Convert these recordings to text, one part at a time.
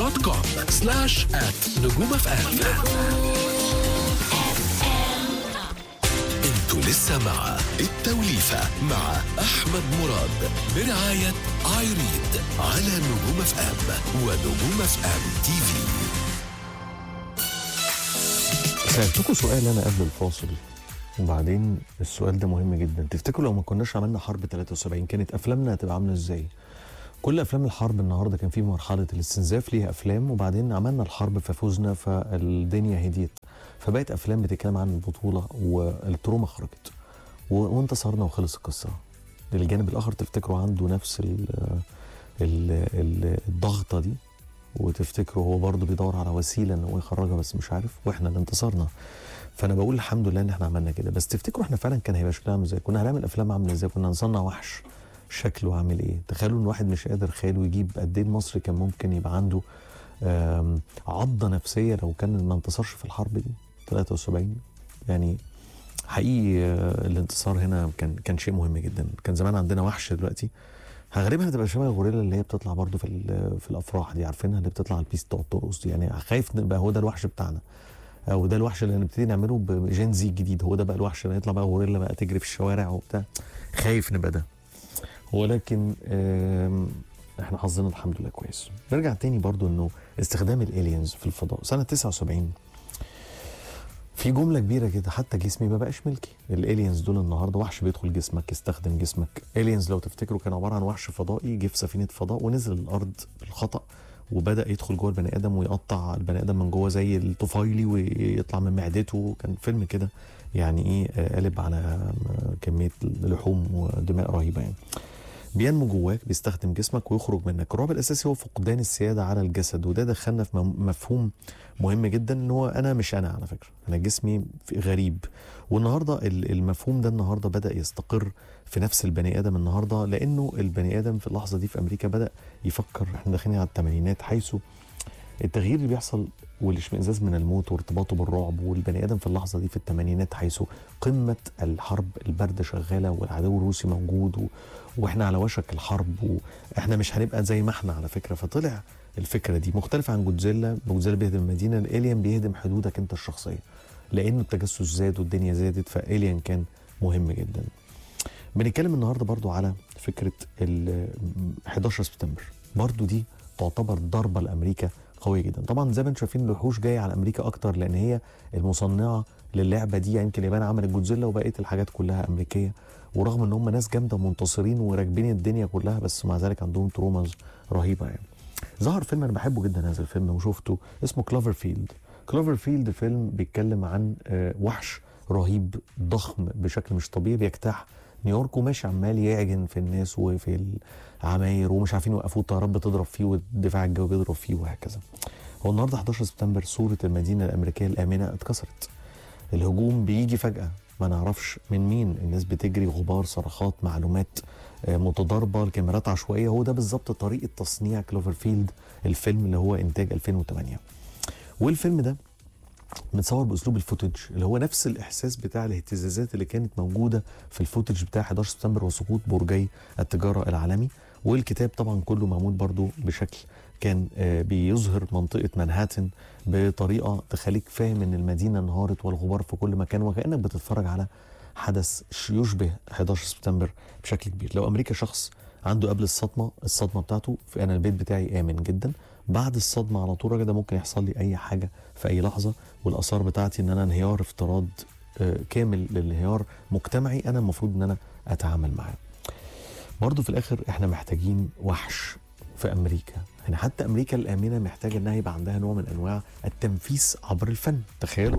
دوت كوم سلاش ات نجوم اف ام انتوا لسه مع التوليفة مع أحمد مراد برعاية ايريد على نجوم اف ام ونجوم اف ام تي في سألتكم سؤال أنا قبل الفاصل وبعدين السؤال ده مهم جدا تفتكروا لو ما كناش عملنا حرب 73 كانت أفلامنا هتبقى عاملة إزاي؟ كل أفلام الحرب النهاردة كان في مرحلة الاستنزاف ليها أفلام وبعدين عملنا الحرب ففوزنا فالدنيا هديت فبقت أفلام بتتكلم عن البطولة والتروما خرجت و- وانتصرنا وخلص القصة الجانب الآخر تفتكروا عنده نفس ال ال ال الضغطة دي وتفتكروا هو برضه بيدور على وسيله ان هو يخرجها بس مش عارف واحنا اللي انتصرنا فانا بقول الحمد لله ان احنا عملنا كده بس تفتكروا احنا فعلا كان هيبقى شكلنا عامل ازاي كنا هنعمل افلام عامله ازاي كنا هنصنع وحش شكله عامل ايه تخيلوا ان واحد مش قادر خياله يجيب قد ايه المصري كان ممكن يبقى عنده آم، عضه نفسيه لو كان ما انتصرش في الحرب دي 73 يعني حقيقي آه، الانتصار هنا كان كان شيء مهم جدا كان زمان عندنا وحش دلوقتي غالبا هتبقى شبه الغوريلا اللي هي بتطلع برضو في ال- في الافراح دي عارفينها اللي بتطلع على البيست تقعد ترقص دي يعني خايف نبقى هو ده الوحش بتاعنا او ده الوحش اللي هنبتدي نعمله بجين زي جديد هو ده بقى الوحش اللي هيطلع بقى غوريلا بقى تجري في الشوارع وبتاع خايف نبقى ده ولكن آم، احنا حظنا الحمد لله كويس نرجع تاني برضو انه استخدام الالينز في الفضاء سنه 79 في جمله كبيره كده حتى جسمي ما بقاش ملكي الالينز دول النهارده وحش بيدخل جسمك يستخدم جسمك الينز لو تفتكروا كان عباره عن وحش فضائي جه في سفينه فضاء ونزل الارض بالخطا وبدا يدخل جوه البني ادم ويقطع البني ادم من جوه زي الطفيلي ويطلع من معدته كان فيلم كده يعني ايه آه، قلب على آه، كميه لحوم ودماء رهيبه يعني بينمو جواك بيستخدم جسمك ويخرج منك الرعب الاساسي هو فقدان السياده على الجسد وده دخلنا في مم- مفهوم مهم جدا ان هو انا مش انا على فكره انا جسمي في- غريب والنهارده ال- المفهوم ده النهارده بدا يستقر في نفس البني ادم النهارده لانه البني ادم في اللحظه دي في امريكا بدا يفكر احنا داخلين على الثمانينات حيث التغيير اللي بيحصل والاشمئزاز من الموت وارتباطه بالرعب والبني ادم في اللحظه دي في الثمانينات حيث قمه الحرب البارده شغاله والعدو الروسي موجود و... واحنا على وشك الحرب واحنا مش هنبقى زي ما احنا على فكره فطلع الفكره دي مختلفه عن جودزيلا جودزيلا بيهدم المدينه الالين بيهدم حدودك انت الشخصيه لانه التجسس زاد والدنيا زادت فالين كان مهم جدا بنتكلم النهارده برضو على فكره ال 11 سبتمبر برضو دي تعتبر ضربه لامريكا قويه جدا طبعا زي ما انتم شايفين الوحوش جايه على امريكا اكتر لان هي المصنعه للعبه دي يعني يمكن اليابان عملت جودزيلا وبقيه الحاجات كلها امريكيه ورغم ان هم ناس جامده ومنتصرين وراكبين الدنيا كلها بس مع ذلك عندهم تروماز رهيبه يعني ظهر فيلم انا بحبه جدا هذا الفيلم وشفته اسمه كلوفر فيلد كلوفر فيلد فيلم بيتكلم عن آه، وحش رهيب ضخم بشكل مش طبيعي بيجتاح نيويورك وماشي عمال يعجن في الناس وفي العماير ومش عارفين يوقفوه الطيارات بتضرب فيه والدفاع الجوي بيضرب فيه وهكذا هو النهارده 11 سبتمبر صوره المدينه الامريكيه الامنه اتكسرت الهجوم بيجي فجاه ما نعرفش من مين الناس بتجري غبار صرخات معلومات آه، متضاربه الكاميرات عشوائيه هو ده بالظبط طريقه تصنيع كلوفرفيلد الفيلم اللي هو انتاج 2008 والفيلم ده متصور باسلوب الفوتج اللي هو نفس الاحساس بتاع الاهتزازات اللي كانت موجوده في الفوتج بتاع 11 سبتمبر وسقوط برجي التجاره العالمي والكتاب طبعا كله معمول برضو بشكل كان آه، بيظهر منطقه مانهاتن بطريقه تخليك فاهم ان المدينه انهارت والغبار في كل مكان وكانك بتتفرج على حدث ش- يشبه 11 سبتمبر بشكل كبير لو امريكا شخص عنده قبل الصدمه الصدمه بتاعته في انا البيت بتاعي امن جدا بعد الصدمه على طول كده ممكن يحصل لي اي حاجه في اي لحظه والاثار بتاعتي ان انا انهيار افتراض آه، كامل للانهيار مجتمعي انا المفروض ان انا اتعامل معاه برضه في الاخر احنا محتاجين وحش في امريكا يعني حتى امريكا الامنه محتاجه انها يبقى عندها نوع من انواع التنفيس عبر الفن تخيلوا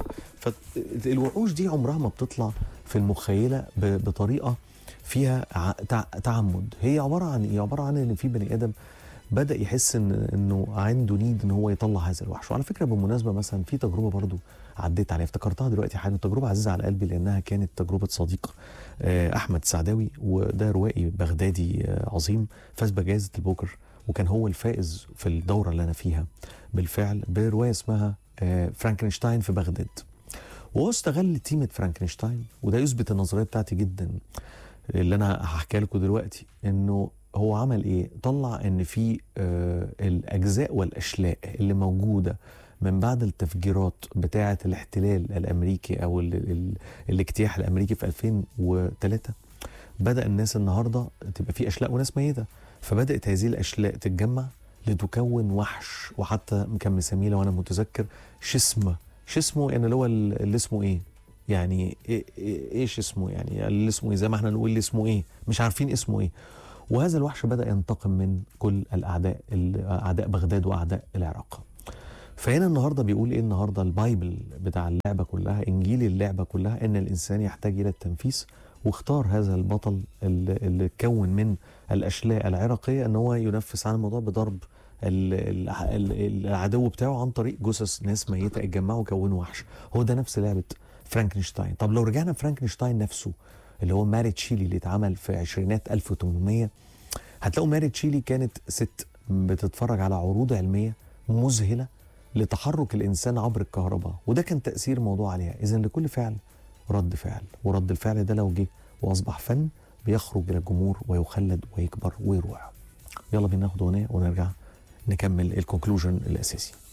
فالوحوش دي عمرها ما بتطلع في المخيله ب- بطريقه فيها ع- تع- تعمد هي عباره عن ايه عباره عن ان في بني ادم بدا يحس ان انه عنده نيد ان هو يطلع هذا الوحش وعلى فكره بالمناسبه مثلا في تجربه برضو عديت عليها افتكرتها دلوقتي حالا تجربه عزيزه على قلبي لانها كانت تجربه صديق آه، احمد سعداوي وده روائي بغدادي آه، عظيم فاز بجائزه البوكر وكان هو الفائز في الدوره اللي انا فيها بالفعل بروايه اسمها آه، فرانكنشتاين في بغداد وهو استغل تيمة فرانكنشتاين وده يثبت النظريه بتاعتي جدا اللي انا هحكيها لكم دلوقتي انه هو عمل ايه طلع ان في آه الاجزاء والاشلاء اللي موجوده من بعد التفجيرات بتاعه الاحتلال الامريكي او ال ال الاجتياح الامريكي في 2003 بدا الناس النهارده تبقى في اشلاء وناس ميته فبدات هذه الاشلاء تتجمع لتكون وحش وحتى كان مسميه لو انا متذكر شسمه شسمه يعني اللي هو ال- اللي اسمه ايه يعني إيه- إيه- ايش اسمه يعني اللي اسمه ايه زي ما احنا نقول اللي اسمه ايه مش عارفين اسمه ايه وهذا الوحش بدا ينتقم من كل الاعداء ال- اعداء بغداد واعداء العراق فهنا النهارده بيقول ايه النهارده البايبل بتاع اللعبه كلها انجيل اللعبه كلها ان الانسان يحتاج الى التنفيس واختار هذا البطل اللي اللي اتكون من الاشلاء العراقيه ان هو ينفس عن الموضوع بضرب ال- ال- ال- العدو بتاعه عن طريق جثث ناس ميته اتجمعوا وكونوا وحش هو ده نفس لعبه فرانكنشتاين طب لو رجعنا فرانكنشتاين نفسه اللي هو ماري تشيلي اللي اتعمل في عشرينات 1800 هتلاقوا ماري تشيلي كانت ست بتتفرج على عروض علميه مذهله لتحرك الانسان عبر الكهرباء وده كان تاثير موضوع عليها اذا لكل فعل رد فعل ورد الفعل ده لو جه واصبح فن بيخرج الى الجمهور ويخلد ويكبر ويروح يلا بينا ناخد اغنيه ونرجع نكمل الكونكلوجن الاساسي